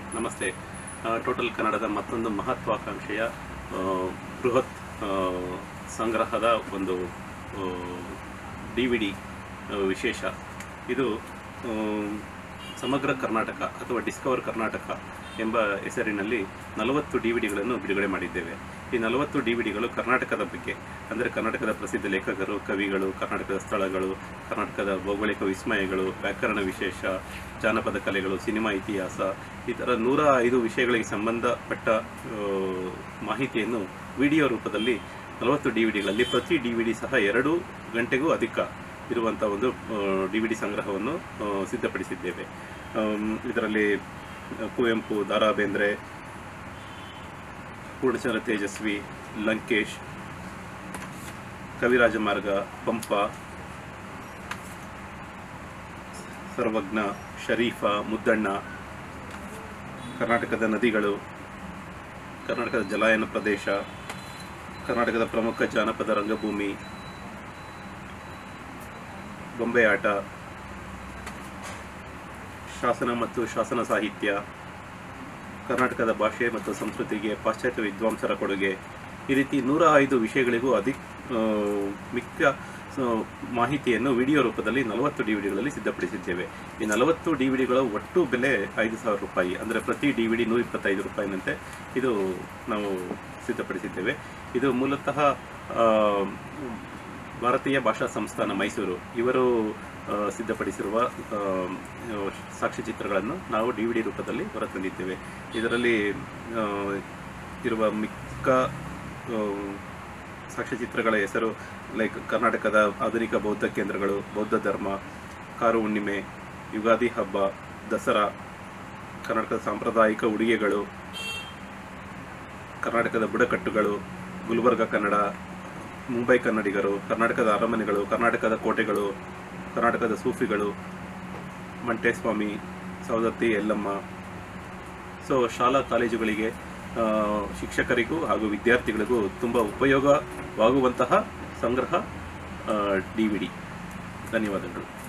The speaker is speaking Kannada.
ನಮಸ್ತೆ ಆ, ಟೋಟಲ್ ಕನ್ನಡದ ಮತ್ತೊಂದು ಮಹತ್ವಾಕಾಂಕ್ಷೆಯ ಆ, ಬೃಹತ್ ಆ, ಸಂಗ್ರಹದ ಒಂದು ಡಿ ವಿ ಡಿ ವಿಶೇಷ ಇದು ಆ, ಸಮಗ್ರ ಕರ್ನಾಟಕ ಅಥವಾ ಡಿಸ್ಕವರ್ ಕರ್ನಾಟಕ ಎಂಬ ಹೆಸರಿನಲ್ಲಿ ನಲವತ್ತು ಡಿ ವಿ ಡಿಗಳನ್ನು ಬಿಡುಗಡೆ ಮಾಡಿದ್ದೇವೆ ಈ ನಲವತ್ತು ಡಿ ವಿ ಡಿಗಳು ಕರ್ನಾಟಕದ ಬಗ್ಗೆ ಅಂದರೆ ಕರ್ನಾಟಕದ ಪ್ರಸಿದ್ಧ ಲೇಖಕರು ಕವಿಗಳು ಕರ್ನಾಟಕದ ಸ್ಥಳಗಳು ಕರ್ನಾಟಕದ ಭೌಗೋಳಿಕ ವಿಸ್ಮಯಗಳು ವ್ಯಾಕರಣ ವಿಶೇಷ ಜಾನಪದ ಕಲೆಗಳು ಸಿನಿಮಾ ಇತಿಹಾಸ ಈ ಥರ ನೂರ ಐದು ವಿಷಯಗಳಿಗೆ ಸಂಬಂಧಪಟ್ಟ ಆ, ಮಾಹಿತಿಯನ್ನು ವಿಡಿಯೋ ರೂಪದಲ್ಲಿ ನಲವತ್ತು ಡಿ ವಿ ಡಿಗಳಲ್ಲಿ ಪ್ರತಿ ಡಿ ವಿ ಡಿ ಸಹ ಎರಡು ಗಂಟೆಗೂ ಅಧಿಕ ಇರುವಂಥ ಒಂದು ಡಿ ವಿ ಡಿ ಸಂಗ್ರಹವನ್ನು ಆ, ಸಿದ್ಧಪಡಿಸಿದ್ದೇವೆ ಆಮ್, ಇದರಲ್ಲಿ ಕುವೆಂಪು ದಾರಾ ಬೇಂದ್ರೆ ಪೂರ್ಣಚಂದ್ರ ತೇಜಸ್ವಿ ಲಂಕೇಶ್ ಕವಿರಾಜ ಮಾರ್ಗ ಪಂಪ ಸರ್ವಜ್ಞ ಶರೀಫ ಮುದ್ದಣ್ಣ ಕರ್ನಾಟಕದ ನದಿಗಳು ಕರ್ನಾಟಕದ ಜಲಾಯನ ಪ್ರದೇಶ ಕರ್ನಾಟಕದ ಪ್ರಮುಖ ಜಾನಪದ ರಂಗಭೂಮಿ ಗೊಂಬೆ ಆಟ ಶಾಸನ ಮತ್ತು ಶಾಸನ ಸಾಹಿತ್ಯ ಕರ್ನಾಟಕದ ಭಾಷೆ ಮತ್ತು ಸಂಸ್ಕೃತಿಗೆ ಪಾಶ್ಚಾತ್ಯ ವಿದ್ವಾಂಸರ ಕೊಡುಗೆ ಈ ರೀತಿ ನೂರ ಐದು ವಿಷಯಗಳಿಗೂ ಅಧಿಕ ಆ, ಮಿಕ್ಕ ಆ, ಮಾಹಿತಿಯನ್ನು ವಿಡಿಯೋ ರೂಪದಲ್ಲಿ ನಲವತ್ತು ಡಿ ವಿಡಿಗಳಲ್ಲಿ ಸಿದ್ಧಪಡಿಸಿದ್ದೇವೆ ಈ ನಲವತ್ತು ಡಿ ವಿಡಿಗಳ ಒಟ್ಟು ಬೆಲೆ ಐದು ಸಾವಿರ ರೂಪಾಯಿ ಅಂದರೆ ಪ್ರತಿ ಡಿ ವಿಡಿ ನೂರ ಇಪ್ಪತ್ತೈದು ರೂಪಾಯಿನಂತೆ ಇದು ನಾವು ಸಿದ್ಧಪಡಿಸಿದ್ದೇವೆ ಇದು ಮೂಲತಃ ಆ, ಭಾರತೀಯ ಭಾಷಾ ಸಂಸ್ಥಾನ ಮೈಸೂರು ಇವರು ಆ, ಸಿದ್ಧಪಡಿಸಿರುವ ಆ, ಸಾಕ್ಷ್ಯಚಿತ್ರಗಳನ್ನು ನಾವು ಡಿ ವಿ ಡಿ ರೂಪದಲ್ಲಿ ಹೊರತಂದಿದ್ದೇವೆ ಇದರಲ್ಲಿ ಆ, ಇರುವ ಮಿಕ್ಕ ಆ, ಸಾಕ್ಷ್ಯಚಿತ್ರಗಳ ಹೆಸರು ಲೈಕ್ ಕರ್ನಾಟಕದ ಆಧುನಿಕ ಬೌದ್ಧ ಕೇಂದ್ರಗಳು ಬೌದ್ಧ ಧರ್ಮ ಕಾರು ಹುಣ್ಣಿಮೆ ಯುಗಾದಿ ಹಬ್ಬ ದಸರಾ ಕರ್ನಾಟಕದ ಸಾಂಪ್ರದಾಯಿಕ ಉಡುಗೆಗಳು ಕರ್ನಾಟಕದ ಬುಡಕಟ್ಟುಗಳು ಗುಲ್ಬರ್ಗ ಕನ್ನಡ ಮುಂಬೈ ಕನ್ನಡಿಗರು ಕರ್ನಾಟಕದ ಅರಮನೆಗಳು ಕರ್ನಾಟಕದ ಕೋಟೆಗಳು ಕರ್ನಾಟಕದ ಸೂಫಿಗಳು ಮಂಟೇಸ್ವಾಮಿ ಸವದತ್ತಿ ಎಲ್ಲಮ್ಮ ಸೊ ಶಾಲಾ ಕಾಲೇಜುಗಳಿಗೆ ಆ, ಶಿಕ್ಷಕರಿಗೂ ಹಾಗೂ ವಿದ್ಯಾರ್ಥಿಗಳಿಗೂ ತುಂಬ ಉಪಯೋಗವಾಗುವಂತಹ ಸಂಗ್ರಹ ಡಿ ವಿ ಡಿ ಧನ್ಯವಾದಗಳು